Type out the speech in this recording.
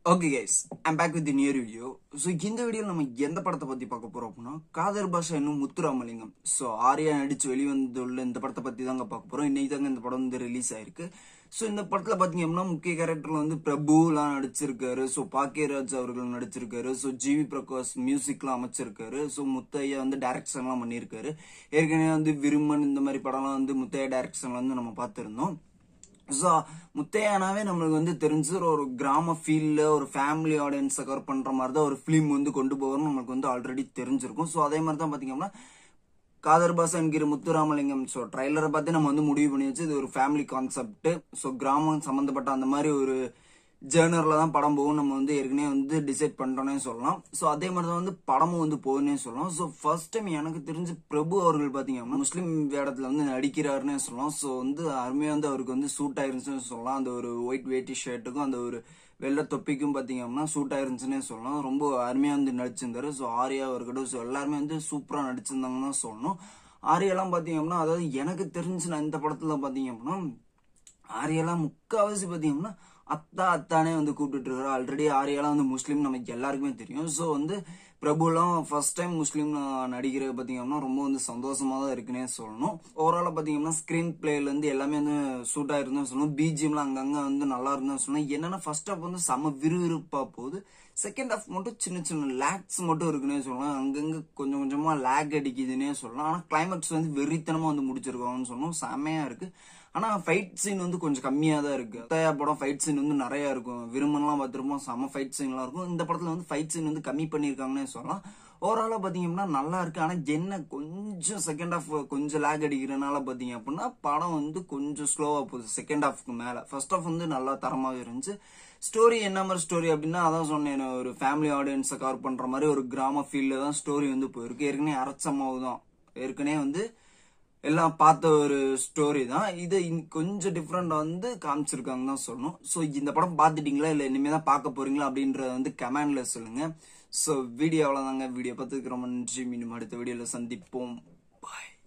okay guys I'm back with near video so இந்த வீடியோவில் நம்ம எந்த படத்தை பற்றி பார்க்க போகிறோம் அப்படின்னா காதர் பாஷா இன்னும் முத்துராமலிங்கம் ஸோ ஆர்யா நடிச்சு வெளிவந்துள்ள இந்த படத்தை பற்றி தாங்க பார்க்க போகிறோம் இன்னைக்கு தாங்க இந்த படம் வந்து ரிலீஸ் ஆயிருக்கு ஸோ இந்த படத்தில் பார்த்தீங்க அப்படின்னா முக்கிய கேரக்டர்ல வந்து பிரபுலாம் நடிச்சிருக்காரு ஸோ பாக்கியராஜ் அவர்கள் நடிச்சிருக்காரு ஸோ ஜிவி பிரகாஷ் மியூசிக்லாம் அமைச்சிருக்காரு ஸோ முத்தையா வந்து டைரக்ஷன்லாம் பண்ணியிருக்காரு ஏற்கனவே வந்து விருமன் இந்த மாதிரி படம்லாம் வந்து முத்தையா டைரக்ஷன்ல வந்து நம்ம பார்த்துருந்தோம் ஸோ முத்தையானாவே நம்மளுக்கு வந்து தெரிஞ்சு ஒரு கிராம ஃபீல்ல ஒரு ஃபேமிலி ஆடியன்ஸை கவர் பண்ற மாதிரி தான் ஒரு ஃபிலிம் வந்து கொண்டு போகணும்னு நம்மளுக்கு வந்து ஆல்ரெடி தெரிஞ்சிருக்கும் ஸோ அதே மாதிரி தான் பாத்தீங்கன்னா காதர் பாஸ் என்கிற முத்துராமலிங்கம் ஸோ ட்ரைலரை பார்த்து நம்ம வந்து முடிவு பண்ணி வச்சு இது ஒரு ஃபேமிலி கான்செப்ட் ஸோ கிராமம் சம்பந்தப்பட்ட அந்த மாதிரி ஒரு ஜேர்னர்ல தான் படம் போகும் நம்ம வந்து ஏற்கனவே வந்து டிசைட் பண்ணிட்டோன்னே சொல்லலாம் ஸோ அதே மாதிரி தான் வந்து படமும் வந்து போகுன்னே சொல்லலாம் ஸோ ஃபர்ஸ்ட் டைம் எனக்கு தெரிஞ்சு பிரபு அவர்கள் பார்த்தீங்கன்னா முஸ்லீம் வேடத்தில் வந்து நடிக்கிறாருன்னே சொல்லலாம் ஸோ வந்து அருமையாக வந்து அவருக்கு வந்து சூட் ஆயிருந்துச்சுன்னு சொல்லலாம் அந்த ஒரு ஒயிட் வேட்டி ஷர்ட்டுக்கும் அந்த ஒரு வெள்ளை தொப்பிக்கும் பார்த்தீங்க அப்படின்னா சூட் ஆயிருந்துச்சுன்னே சொல்லலாம் ரொம்ப அருமையாக வந்து நடிச்சிருந்தாரு ஸோ ஆர்யா இருக்கட்டும் ஸோ எல்லாருமே வந்து சூப்பராக நடிச்சிருந்தாங்கன்னு தான் சொல்லணும் ஆர்யாலாம் பார்த்தீங்க அப்படின்னா அதாவது எனக்கு தெரிஞ்சு நான் இந்த படத்தில் பார்த்தீங்க அப்படின்னா ஆரியெல்லாம் முக்காவாசி பார்த்தீங்கன்னா அத்தா அத்தானே வந்து கூப்பிட்டு இருக்காரு ஆல்ரெடி ஆரியெல்லாம் வந்து முஸ்லீம் நமக்கு எல்லாருக்குமே தெரியும் ஸோ வந்து பிரபுலாம் ஃபர்ஸ்ட் டைம் முஸ்லீம் நடிக்கிறது பார்த்தீங்கன்னா ரொம்ப வந்து சந்தோஷமா தான் இருக்குன்னே சொல்லணும் ஓவராலாக பார்த்தீங்கன்னா ஸ்க்ரீன் பிளேலேருந்து எல்லாமே வந்து சூட் ஆயிருந்தோம் சொல்லணும் பிஜிஎம்லாம் அங்கங்கே வந்து நல்லா இருந்தோம் சொல்லணும் என்னன்னா ஃபர்ஸ்ட் ஹாஃப் வந்து செம விறுவிறுப்பா போகுது செகண்ட் ஹாஃப் மட்டும் சின்ன சின்ன லேக்ஸ் மட்டும் இருக்குன்னே சொல்லலாம் அங்கங்க கொஞ்சம் கொஞ்சமா லேக் அடிக்குதுன்னே சொல்லலாம் ஆனால் கிளைமேக்ஸ் வந்து வெறித்தனமா வந்து முடிச்சிருக்காங்கன்னு சொன்னோம் செமையா இருக்கு ஆனா ஃபைட் சீன் வந்து கொஞ்சம் கம்மியா தான் இருக்கு தயா படம் ஃபைட் சீன் வந்து நிறைய இருக்கும் விரும்பலாம் பார்த்துருப்போம் செம ஃபைட் சீன்லாம் இருக்கும் இந்த படத்துல வந்து ஃபைட் சீன் வந்து கம்மி பண்ணியிருக்காங்கன்னே சொல்லலாம் ஓவராலா பாத்தீங்கன்னா நல்லா இருக்கு ஆனா என்ன கொஞ்சம் செகண்ட் ஹாஃப் கொஞ்சம் லேக் அடிக்கிறனால பாத்தீங்க அப்படின்னா படம் வந்து கொஞ்சம் ஸ்லோவா போகுது செகண்ட் ஹாஃப்க்கு மேல ஃபர்ஸ்ட் ஹாஃப் வந்து நல்லா தரமாவே இருந்துச்சு ஸ்டோரி என்ன மாதிரி ஸ்டோரி அப்படின்னா அதான் சொன்னேன் ஒரு ஃபேமிலி ஆடியன்ஸை கவர் பண்ற மாதிரி ஒரு கிராம ஃபீல்ட்ல தான் ஸ்டோரி வந்து போயிருக்கு ஏற்கனவே அரைச்சமாவு தான் ஏற்கனவே வந்து எல்லாம் பார்த்த ஒரு ஸ்டோரி தான் இதை கொஞ்சம் டிஃப்ரெண்ட் வந்து காமிச்சிருக்காங்க தான் சொல்லணும் ஸோ இந்த படம் பார்த்துட்டீங்களா இல்லை இனிமே தான் பார்க்க போறீங்களா அப்படின்றத வந்து கமெண்ட்ல சொல்லுங்க ஸோ வீடியோ அவ்வளோதாங்க வீடியோ பார்த்துக்கு ரொம்ப நன்றி மீண்டும் அடுத்த வீடியோவில் சந்திப்போம் பாய்